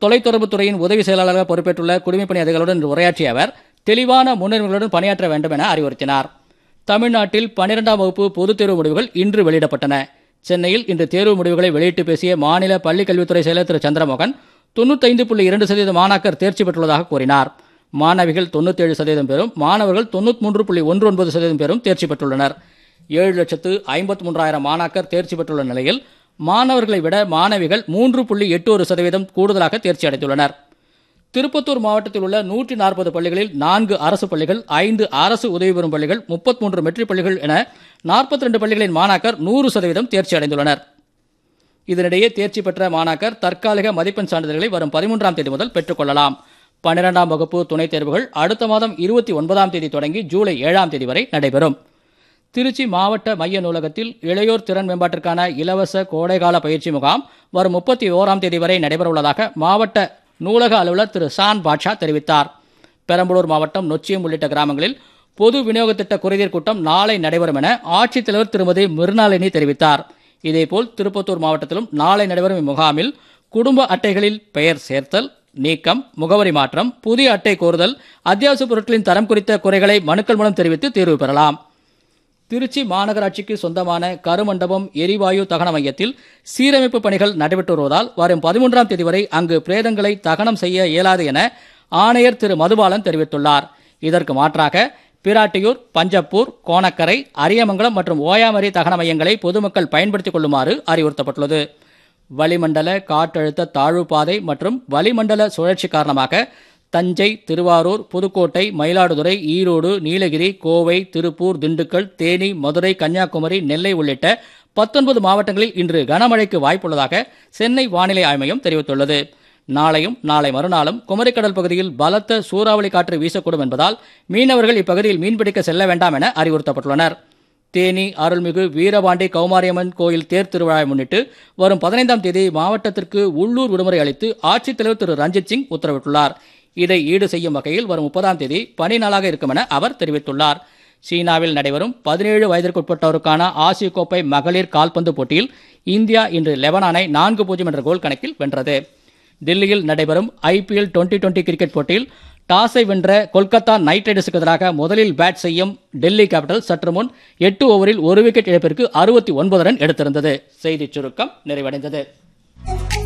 தொலைத்தொடர்புத் துறையின் உதவி செயலாளராக பொறுப்பேற்றுள்ள குடிமைப்பணி அதிகாரிகளுடன் இன்று உரையாற்றிய அவர் தெளிவான முன்னுரிமைகளுடன் பணியாற்ற வேண்டும் என அறிவுறுத்தினார் தமிழ்நாட்டில் பன்னிரெண்டாம் வகுப்பு பொதுத் தேர்வு முடிவுகள் இன்று வெளியிடப்பட்டன சென்னையில் இன்று தேர்வு முடிவுகளை வெளியிட்டு பேசிய மாநில பள்ளிக் கல்வித்துறை செயலர் திரு சந்திரமோகன் தொண்ணூத்தைந்து புள்ளி இரண்டு சதவீத மாணாக்கர் தேர்ச்சி பெற்றுள்ளதாக கூறினார் மாணவிகள் தொண்ணூத்தேழு சதவீதம் பேரும் மாணவர்கள் தொண்ணூத்தி மூன்று புள்ளி ஒன்று ஒன்பது சதவீதம் பேரும் தேர்ச்சி பெற்றுள்ளனர் ஏழு லட்சத்து ஐம்பத்தி மூன்றாயிரம் மாணாக்கர் தேர்ச்சி பெற்றுள்ள நிலையில் மாணவர்களை விட மாணவிகள் மூன்று புள்ளி எட்டு ஒரு சதவீதம் கூடுதலாக தேர்ச்சி அடைந்துள்ளனர் திருப்பத்தூர் மாவட்டத்தில் உள்ள நூற்றி நாற்பது பள்ளிகளில் நான்கு அரசு பள்ளிகள் ஐந்து அரசு உதவி பெறும் பள்ளிகள் முப்பத்தி மூன்று மெட்ரிக் பள்ளிகள் என நாற்பத்தி ரெண்டு பள்ளிகளின் மாணாக்கர் நூறு சதவீதம் தேர்ச்சி அடைந்துள்ளனர் இதனிடையே தேர்ச்சி பெற்ற மாணாக்கர் தற்காலிக மதிப்பெண் சான்றிதழ்களை வரும் பதிமூன்றாம் தேதி முதல் பெற்றுக்கொள்ளலாம் பன்னிரெண்டாம் வகுப்பு துணைத் தேர்வுகள் அடுத்த மாதம் இருபத்தி ஒன்பதாம் தேதி தொடங்கி ஜூலை ஏழாம் தேதி வரை நடைபெறும் திருச்சி மாவட்ட மைய நூலகத்தில் இளையோர் திறன் மேம்பாட்டிற்கான இலவச கோடைகால பயிற்சி முகாம் வரும் முப்பத்தி ஓராம் தேதி வரை நடைபெறவுள்ளதாக மாவட்ட நூலக அலுவலர் திரு சான் பாட்ஷா தெரிவித்தார் பெரம்பலூர் மாவட்டம் நொச்சியம் உள்ளிட்ட கிராமங்களில் பொது விநியோக திட்ட குறைதீர் கூட்டம் நாளை நடைபெறும் என ஆட்சித்தலைவர் திருமதி மிருணாளினி தெரிவித்தார் இதேபோல் திருப்பத்தூர் மாவட்டத்திலும் நாளை நடைபெறும் இம்முகாமில் குடும்ப அட்டைகளில் பெயர் சேர்த்தல் நீக்கம் முகவரி மாற்றம் புதிய அட்டை கோருதல் அத்தியாவசிய பொருட்களின் தரம் குறித்த குறைகளை மனுக்கள் மூலம் தெரிவித்து தீர்வு பெறலாம் திருச்சி மாநகராட்சிக்கு சொந்தமான கருமண்டபம் எரிவாயு தகன மையத்தில் சீரமைப்பு பணிகள் நடைபெற்று வருவதால் வரும் பதிமூன்றாம் தேதி வரை அங்கு பிரேதங்களை தகனம் செய்ய இயலாது என ஆணையர் திரு மதுபாலன் தெரிவித்துள்ளார் இதற்கு மாற்றாக பிராட்டியூர் பஞ்சப்பூர் கோணக்கரை அரியமங்கலம் மற்றும் ஓயாமரி தகன மையங்களை பொதுமக்கள் பயன்படுத்திக் கொள்ளுமாறு அறிவுறுத்தப்பட்டுள்ளது வளிமண்டல காற்றழுத்த தாழ்வு பாதை மற்றும் வளிமண்டல சுழற்சி காரணமாக தஞ்சை திருவாரூர் புதுக்கோட்டை மயிலாடுதுறை ஈரோடு நீலகிரி கோவை திருப்பூர் திண்டுக்கல் தேனி மதுரை கன்னியாகுமரி நெல்லை உள்ளிட்ட பத்தொன்பது மாவட்டங்களில் இன்று கனமழைக்கு வாய்ப்புள்ளதாக சென்னை வானிலை ஆய்வு மையம் தெரிவித்துள்ளது நாளையும் நாளை மறுநாளும் குமரிக்கடல் பகுதியில் பலத்த சூறாவளி காற்று வீசக்கூடும் என்பதால் மீனவர்கள் இப்பகுதியில் மீன்பிடிக்க செல்ல வேண்டாம் என அறிவுறுத்தப்பட்டுள்ளனர் தேனி அருள்மிகு வீரபாண்டி கௌமாரியம்மன் கோயில் தேர் திருவிழாவை முன்னிட்டு வரும் பதினைந்தாம் தேதி மாவட்டத்திற்கு உள்ளூர் விடுமுறை அளித்து ஆட்சித்தலைவர் திரு ரஞ்சித் சிங் உத்தரவிட்டுள்ளார் இதை ஈடு செய்யும் வகையில் வரும் முப்பதாம் தேதி பணி நாளாக இருக்கும் என அவர் தெரிவித்துள்ளார் சீனாவில் நடைபெறும் பதினேழு வயதிற்குட்பட்டோருக்கான ஆசிய கோப்பை மகளிர் கால்பந்து போட்டியில் இந்தியா இன்று லெபனானை நான்கு பூஜ்ஜியம் என்ற கோல் கணக்கில் வென்றது தில்லியில் நடைபெறும் ஐபிஎல் டுவெண்டி டுவெண்டி கிரிக்கெட் போட்டியில் டாஸை வென்ற கொல்கத்தா நைட் ரைடர்ஸுக்கு எதிராக முதலில் பேட் செய்யும் டெல்லி கேபிட்டல் சற்று முன் எட்டு ஓவரில் ஒரு விக்கெட் இழப்பிற்கு அறுபத்தி ஒன்பது ரன் எடுத்திருந்தது செய்திச் சுருக்கம் நிறைவடைந்தது